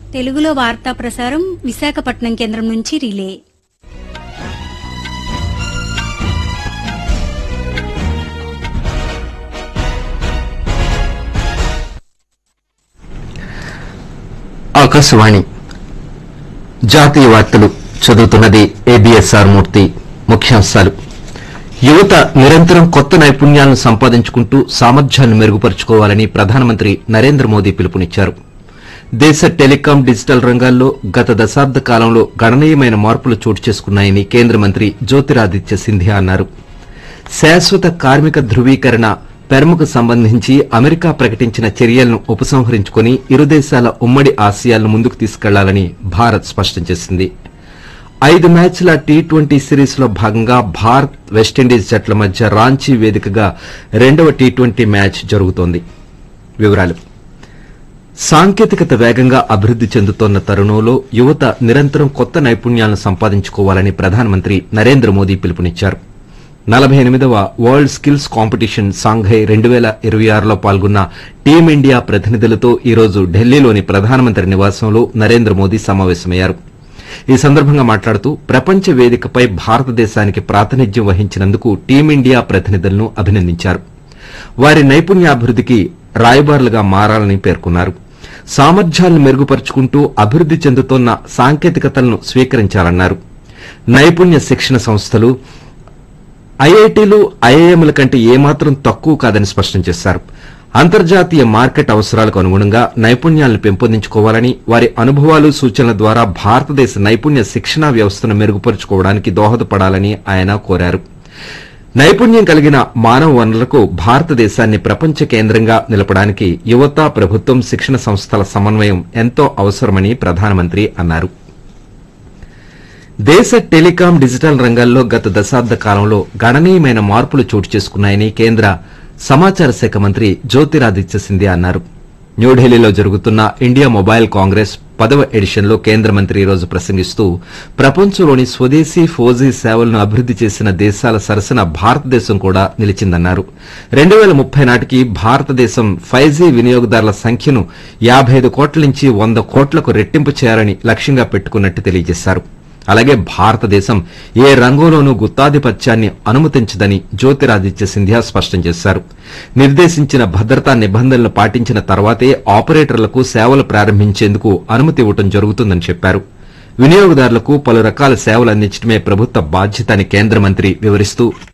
తెలుగులో వార్తా ప్రసారం విశాఖపట్నం కేంద్రం నుంచి రిలే ఆకాశవాణి జాతీయ వార్తలు చదువుతున్నది ఏబిఎస్ఆర్ మూర్తి ముఖ్యాంశాలు యువత నిరంతరం కొత్త నైపుణ్యాలను సంపాదించుకుంటూ సామర్థ్యాన్ని మెరుగుపరుచుకోవాలని ప్రధానమంత్రి నరేంద్ర మోదీ పిలుపునిచ్చారు దేశ టెలికాం డిజిటల్ రంగాల్లో గత దశాబ్ద కాలంలో గణనీయమైన మార్పులు చోటు చేసుకున్నాయని కేంద్ర మంత్రి జ్యోతిరాదిత్య సింధియా అన్నారు శాశ్వత కార్మిక ధృవీకరణ పెర్ముకు సంబంధించి అమెరికా ప్రకటించిన చర్యలను ఉపసంహరించుకుని ఇరు దేశాల ఉమ్మడి ఆశయాలను ముందుకు తీసుకెళ్లాలని భారత్ స్పష్టం చేసింది ఐదు మ్యాచ్ల టీ ట్వంటీ సిరీస్ లో భాగంగా భారత్ వెస్టిండీస్ జట్ల మధ్య రాంచీ వేదికగా రెండవ టీ ట్వంటీ మ్యాచ్ జరుగుతోంది వివరాలు సాంకేతికత వేగంగా అభివృద్ది చెందుతోన్న తరుణంలో యువత నిరంతరం కొత్త నైపుణ్యాలను సంపాదించుకోవాలని ప్రధానమంత్రి నరేంద్ర మోదీ పిలుపునిచ్చారు నలభై ఎనిమిదవ వరల్డ్ స్కిల్స్ కాంపిటీషన్ సాంఘై రెండు వేల ఇరవై ఆరులో పాల్గొన్న టీమిండియా ప్రతినిధులతో ఈరోజు ఢిల్లీలోని ప్రధానమంత్రి నివాసంలో నరేంద్ర మోదీ సమావేశమయ్యారు ఈ సందర్భంగా మాట్లాడుతూ ప్రపంచ వేదికపై భారతదేశానికి ప్రాతినిధ్యం వహించినందుకు టీమిండియా ప్రతినిధులను అభినందించారు వారి నైపుణ్యాభివృద్దికి రాయబారులుగా మారాలని పేర్కొన్నారు సామర్థ్యాలను మెరుగుపరుచుకుంటూ అభివృద్ది చెందుతోన్న సాంకేతికతలను స్వీకరించాలన్నారు నైపుణ్య శిక్షణ సంస్థలు ఐఐటీలు ఐఐఎంల కంటే ఏమాత్రం తక్కువ కాదని స్పష్టం చేశారు అంతర్జాతీయ మార్కెట్ అవసరాలకు అనుగుణంగా నైపుణ్యాలను పెంపొందించుకోవాలని వారి అనుభవాలు సూచనల ద్వారా భారతదేశ నైపుణ్య శిక్షణా వ్యవస్థను మెరుగుపరుచుకోవడానికి దోహదపడాలని ఆయన కోరారు నైపుణ్యం కలిగిన మానవ వనరులకు భారతదేశాన్ని ప్రపంచ కేంద్రంగా నిలపడానికి యువత ప్రభుత్వం శిక్షణ సంస్థల సమన్వయం ఎంతో అవసరమని ప్రధానమంత్రి అన్నారు దేశ టెలికాం డిజిటల్ రంగాల్లో గత దశాబ్ద కాలంలో గణనీయమైన మార్పులు చోటు చేసుకున్నాయని కేంద్ర సమాచార శాఖ మంత్రి జ్యోతిరాదిత్య సింధియా అన్నారు న్యూఢిల్లీలో జరుగుతున్న ఇండియా మొబైల్ కాంగ్రెస్ పదవ ఎడిషన్లో కేంద్ర మంత్రి ఈరోజు ప్రసంగిస్తూ ప్రపంచంలోని స్వదేశీ ఫోజీ సేవలను అభివృద్ది చేసిన దేశాల సరసన భారతదేశం కూడా నిలిచిందన్నారు రెండు వేల ముప్పై నాటికి భారతదేశం ఫైవ్ జీ వినియోగదారుల సంఖ్యను యాభై ఐదు కోట్ల నుంచి వంద కోట్లకు రెట్టింపు చేయాలని లక్ష్యంగా పెట్టుకున్నట్టు తెలియజేశారు అలాగే భారతదేశం ఏ రంగంలోనూ గుత్తాధిపత్యాన్ని అనుమతించదని జ్యోతిరాదిత్య సింధియా స్పష్టం చేశారు నిర్దేశించిన భద్రతా నిబంధనలు పాటించిన తర్వాతే ఆపరేటర్లకు సేవలు ప్రారంభించేందుకు అనుమతి ఇవ్వడం జరుగుతుందని చెప్పారు వినియోగదారులకు పలు రకాల సేవలు అందించడమే ప్రభుత్వ బాధ్యత అని కేంద్ర మంత్రి వివరిస్తూ